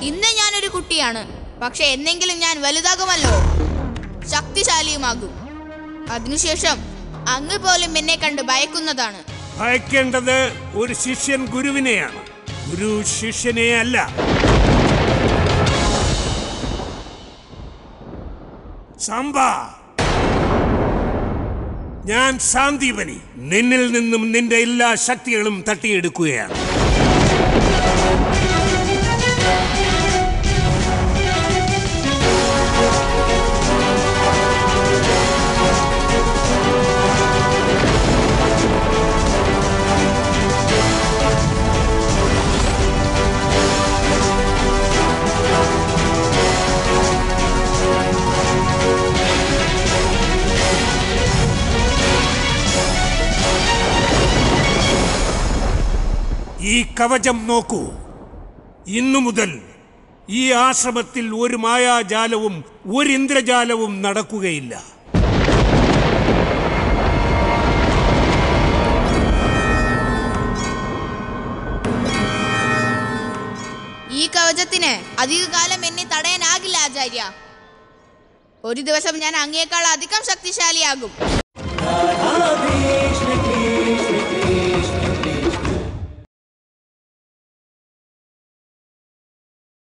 ഇന്ന് ഞാനൊരു കുട്ടിയാണ് പക്ഷെ എന്നെങ്കിലും ഞാൻ വലുതാകുമല്ലോ ശക്തിശാലിയുമാകും അതിനുശേഷം അങ്ങ് പോലും എന്നെ കണ്ട് ഭയക്കുന്നതാണ് ഭയക്കേണ്ടത് ഒരു ശിഷ്യൻ ഗുരുവിനെയാണ് ഗുരു ശിഷ്യനെ അല്ല സാമ്പ ഞാൻ സാന്ദീപനി നിന്നിൽ നിന്നും നിന്റെ എല്ലാ ശക്തികളും തട്ടിയെടുക്കുകയാണ് ഈ കവചം നോക്കൂ ഇന്നു മുതൽ ഈ ആശ്രമത്തിൽ ഒരു മായാജാലവും ഒരു ഇന്ദ്രജാലവും നടക്കുകയില്ല ഈ കവചത്തിന് അധികകാലം എന്നെ തടയാനാകില്ല ആചാര്യ ഒരു ദിവസം ഞാൻ അങ്ങേക്കാൾ അധികം ശക്തിശാലിയാകും